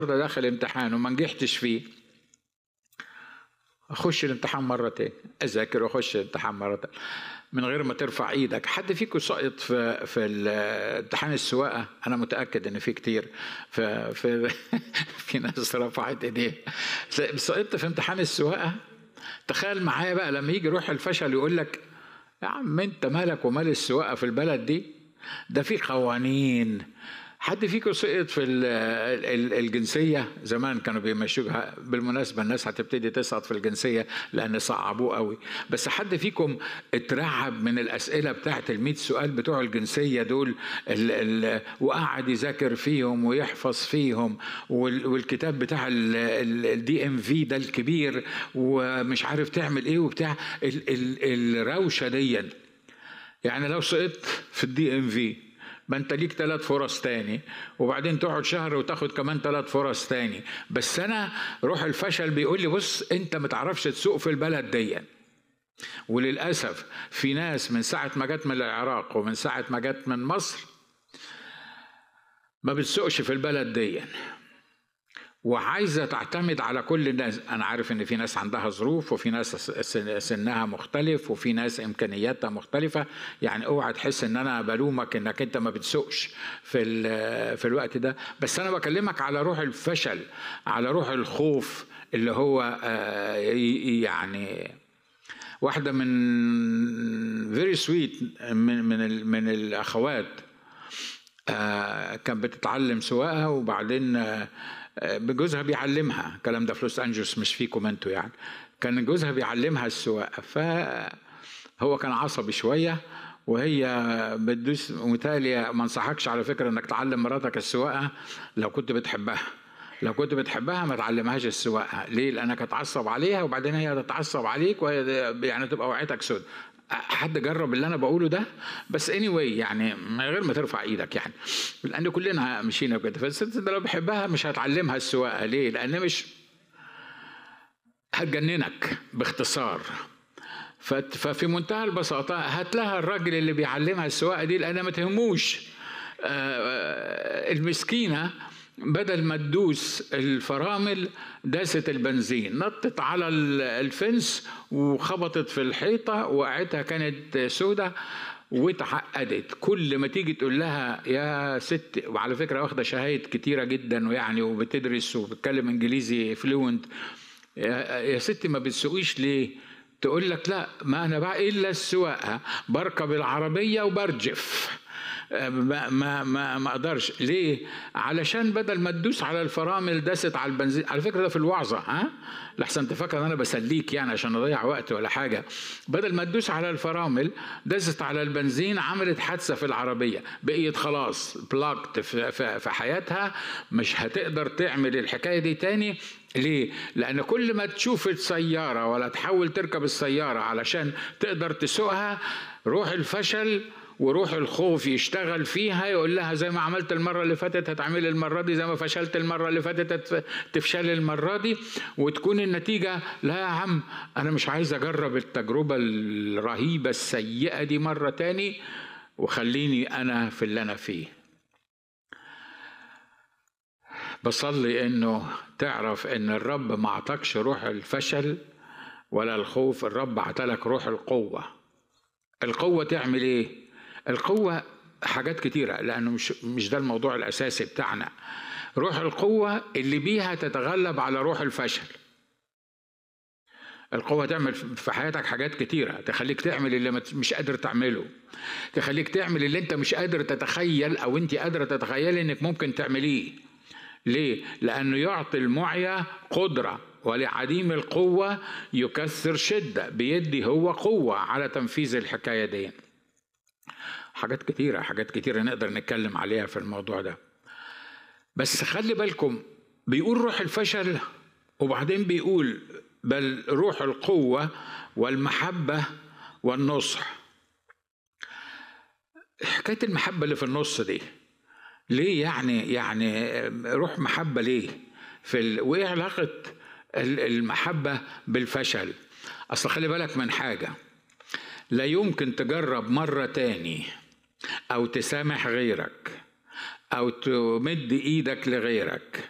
داخل امتحان وما نجحتش فيه اخش الامتحان مره تاني اذاكر واخش الامتحان مره تاني من غير ما ترفع ايدك حد فيكم سقط في في امتحان السواقه انا متاكد ان في كتير في في في ناس رفعت ايديها سقطت في امتحان السواقه تخيل معايا بقى لما يجي روح الفشل يقول لك يا عم انت مالك ومال السواقه في البلد دي ده في قوانين حد فيكم سقط في الجنسية زمان كانوا بيمشوها بالمناسبة الناس هتبتدي تسقط في الجنسية لأن صعبوه قوي بس حد فيكم اترعب من الأسئلة بتاعت المئة سؤال بتوع الجنسية دول ال ال وقعد يذاكر فيهم ويحفظ فيهم والكتاب بتاع الدي ام في ده الكبير ومش عارف تعمل ايه وبتاع ال ال الروشة دي يعني لو سقطت في الدي ام في ما انت ليك ثلاث فرص تاني وبعدين تقعد شهر وتاخد كمان ثلاث فرص تاني بس انا روح الفشل بيقول لي بص انت ما تعرفش تسوق في البلد دي وللاسف في ناس من ساعه ما جت من العراق ومن ساعه ما جت من مصر ما بتسوقش في البلد دي وعايزة تعتمد على كل الناس أنا عارف إن في ناس عندها ظروف وفي ناس سنها مختلف وفي ناس إمكانياتها مختلفة يعني اوعى تحس إن أنا بلومك إنك أنت ما بتسوقش في في الوقت ده بس أنا بكلمك على روح الفشل على روح الخوف اللي هو يعني واحدة من فيري سويت من من من الأخوات كانت بتتعلم سواقة وبعدين جوزها بيعلمها الكلام ده في لوس انجلوس مش فيكم انتوا يعني كان جوزها بيعلمها السواقه فهو كان عصبي شويه وهي بتدوس متهيألي ما انصحكش على فكره انك تعلم مراتك السواقه لو كنت بتحبها لو كنت بتحبها ما تعلمهاش السواقه ليه لانك هتعصب عليها وبعدين هي تتعصب عليك وهي يعني تبقى وعيتك سود حد جرب اللي انا بقوله ده بس اني anyway يعني من غير ما ترفع ايدك يعني لان كلنا مشينا كده فالست ده لو بحبها مش هتعلمها السواقه ليه لان مش هتجننك باختصار ففي منتهى البساطه هات لها الراجل اللي بيعلمها السواقه دي لان ما تهموش المسكينه بدل ما تدوس الفرامل داست البنزين نطت على الفنس وخبطت في الحيطة وقعتها كانت سودة واتعقدت كل ما تيجي تقول لها يا ست وعلى فكرة واخدة شهايد كتيرة جدا ويعني وبتدرس وبتتكلم انجليزي فلوينت يا ست ما بتسوقيش ليه تقول لك لا ما انا بقى الا السواقه بركب العربيه وبرجف ما ما ما ما اقدرش ليه علشان بدل ما تدوس على الفرامل دست على البنزين على فكره ده في الوعظه ها لحسن تفكر ان انا بسليك يعني عشان اضيع وقت ولا حاجه بدل ما تدوس على الفرامل دست على البنزين عملت حادثه في العربيه بقيت خلاص بلاكت في, في, في حياتها مش هتقدر تعمل الحكايه دي تاني ليه؟ لأن كل ما تشوف السيارة ولا تحاول تركب السيارة علشان تقدر تسوقها روح الفشل وروح الخوف يشتغل فيها يقول لها زي ما عملت المرة اللي فاتت هتعملي المرة دي زي ما فشلت المرة اللي فاتت تفشلي المرة دي وتكون النتيجة لا يا عم أنا مش عايز أجرب التجربة الرهيبة السيئة دي مرة تاني وخليني أنا في اللي أنا فيه بصلي انه تعرف ان الرب ما اعطاكش روح الفشل ولا الخوف الرب اعطالك روح القوه القوه تعمل ايه القوه حاجات كتيره لانه مش مش ده الموضوع الاساسي بتاعنا روح القوه اللي بيها تتغلب على روح الفشل القوة تعمل في حياتك حاجات كتيرة تخليك تعمل اللي مش قادر تعمله تخليك تعمل اللي انت مش قادر تتخيل او انت قادرة تتخيل انك ممكن تعمليه ليه؟ لأنه يعطي المعيا قدرة ولعديم القوة يكسر شدة بيدي هو قوة على تنفيذ الحكاية دي حاجات كتيرة حاجات كتيرة نقدر نتكلم عليها في الموضوع ده بس خلي بالكم بيقول روح الفشل وبعدين بيقول بل روح القوة والمحبة والنصح حكاية المحبة اللي في النص دي ليه يعني يعني روح محبة ليه؟ في ال... وإيه علاقة المحبة بالفشل؟ أصل خلي بالك من حاجة لا يمكن تجرب مرة تاني أو تسامح غيرك أو تمد إيدك لغيرك